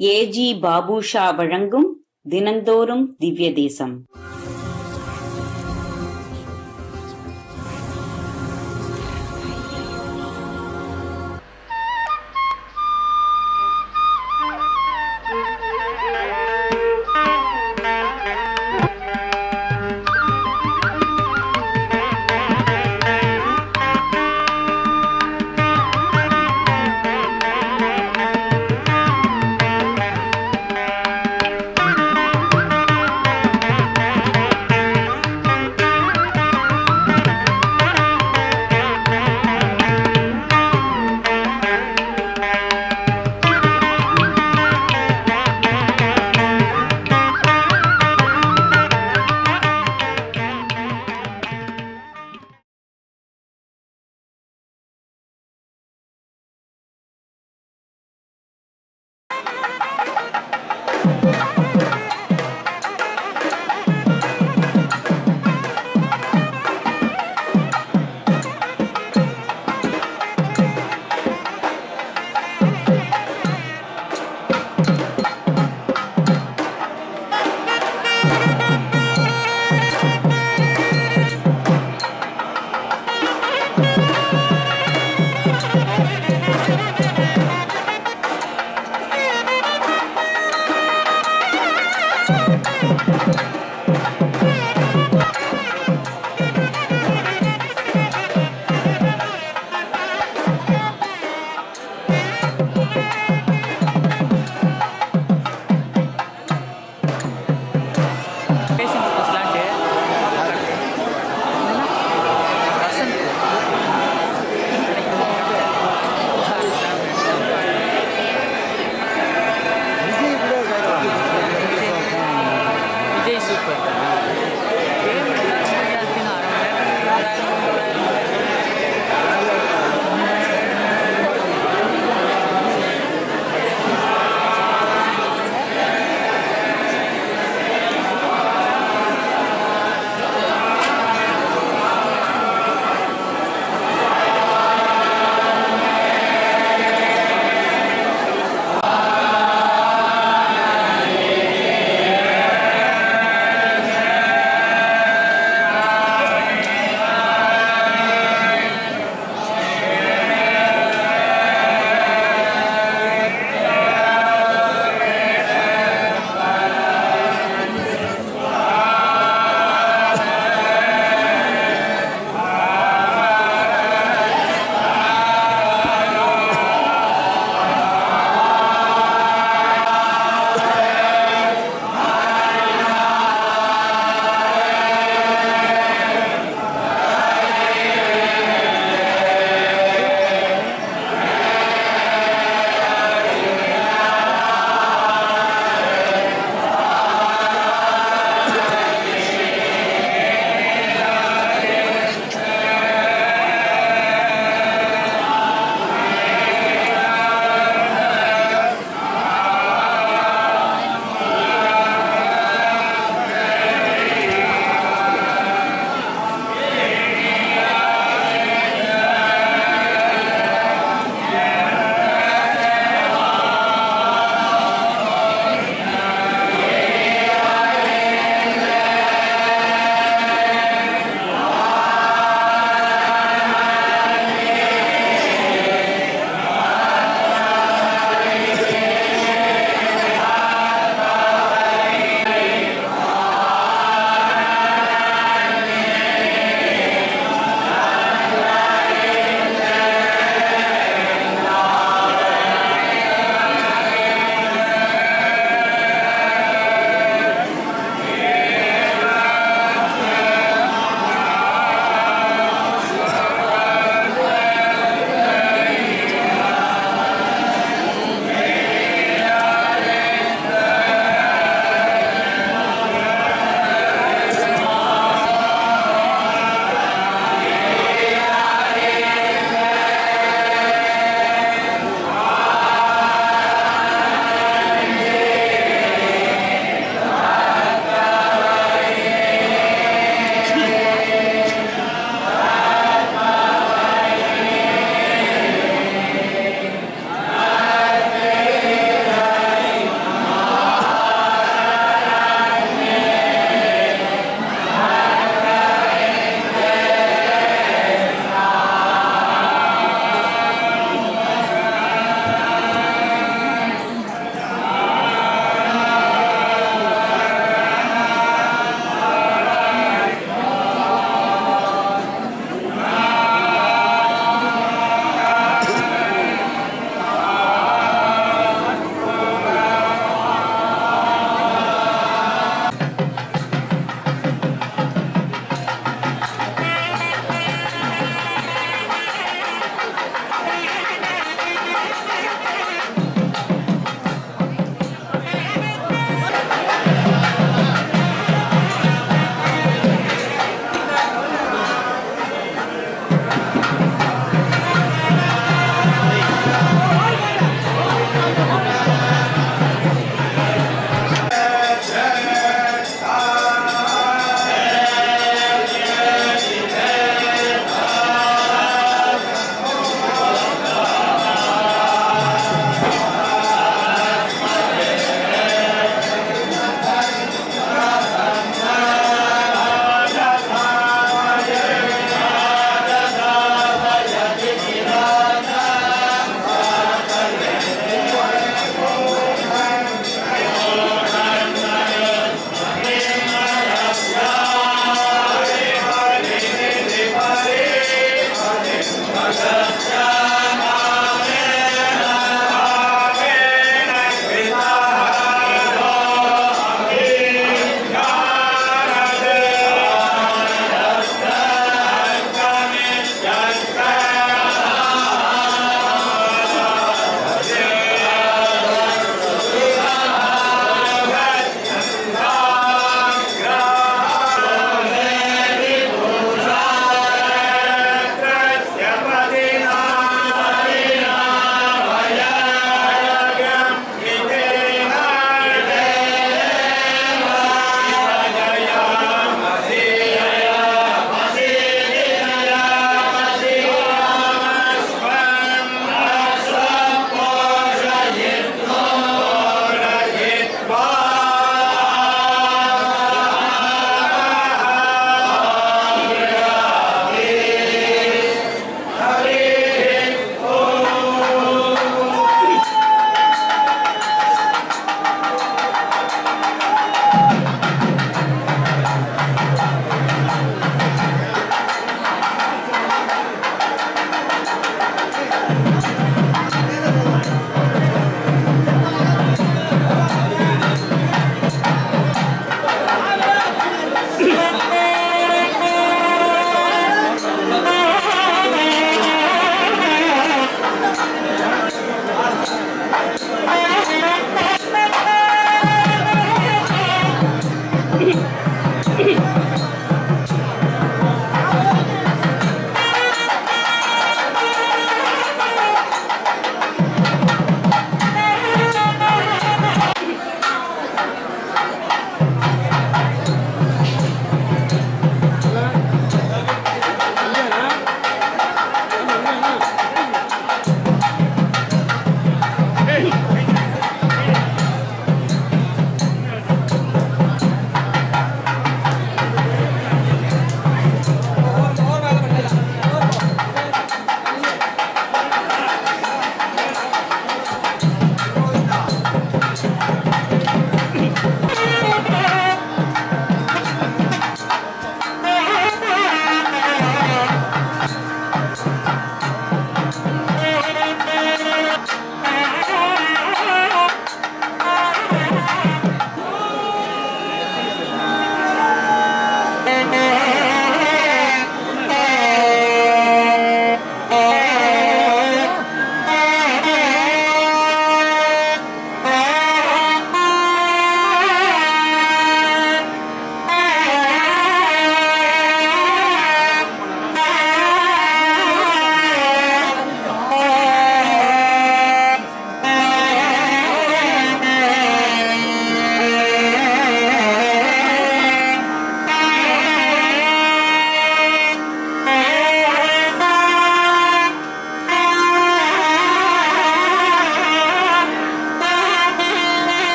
AG Babusha வழங்கும் தினந்தோறும் திவ்ய தேசம் பேஷண்ட் ஸ்லாட்டு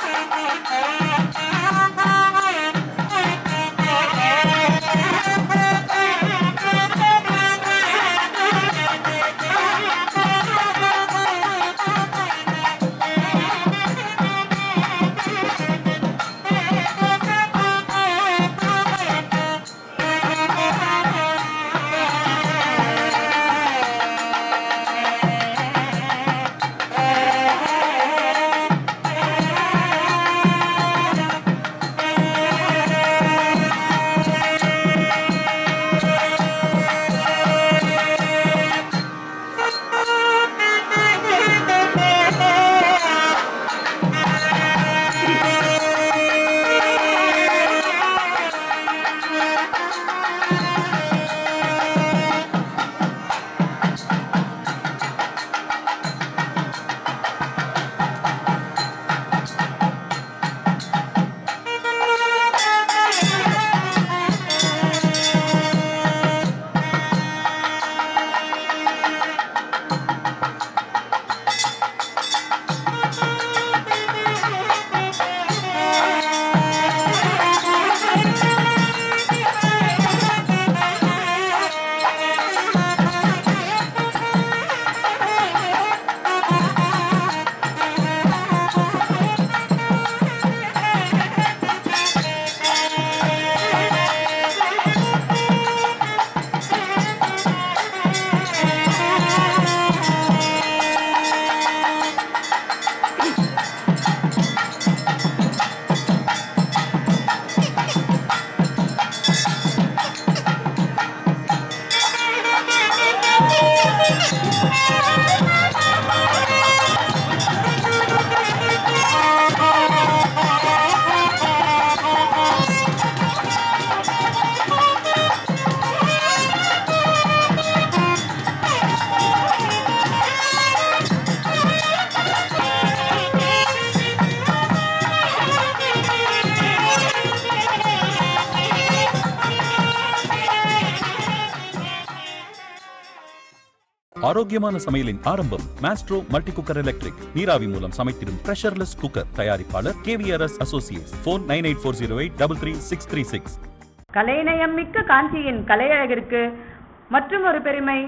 ஆரோக்கியமான சமையலின் ஆரம்பம் மாஸ்ட்ரோ மல்டி குக்கர் எலக்ட்ரிக் நீராவி மூலம் சமைத்திடும் பிரஷர்லெஸ் குக்கர் தயாரிப்பாளர் KVRS associates phone nine eight four zero eight double three six three six கலைநயம் மிக்க காஞ்சியின் கலையழகிற்கு மற்றும் ஒரு பெருமை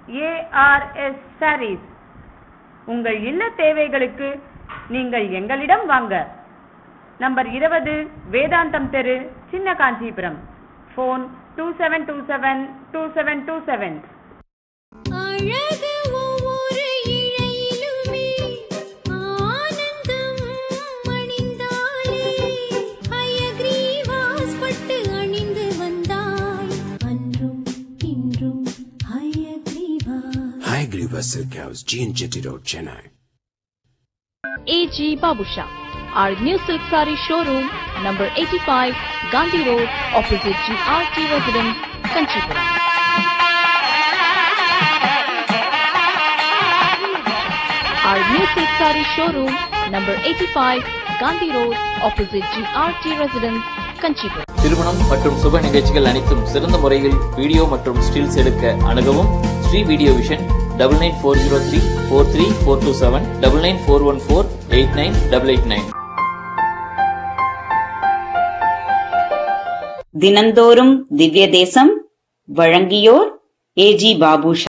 ஏஆர்எஸ் சாரீஸ் உங்கள் இல்ல தேவைகளுக்கு நீங்கள் எங்களிடம் வாங்க நம்பர் இருபது வேதாந்தம் தெரு சின்ன Kanchipuram phone two seven two seven two seven two seven அழகு ஒவ்வொரு இழையிலுமே ஆனந்தம் அணிந்தாலே ஹயக்ரீவாஸ் பட்டு அணிந்து வந்தாய் அன்றும் இன்றும் ஹயக்ரீவாஸ் Hygriva Silk House, G and Jetty Road, Chennai. AG Babusha. Our new silk saree showroom, number 85, Gandhi Road, opposite GRT Residence, Kanchipuram. Our new silk saree showroom, number 85, Gandhi Road, opposite GRT Residence, Kanchipuram. திருமணம் மற்றும் சுப நிகழ்ச்சிகள் அனைத்தும் சிறந்த முறையில் video மற்றும் stills எடுக்க அணுகவும் Sri video vision double nine four zero three four three four two seven double nine four one four eight nine double eight nine தினந்தோறும் திவ்ய தேசம் வழங்கியோர் ஏஜி பாபுஷா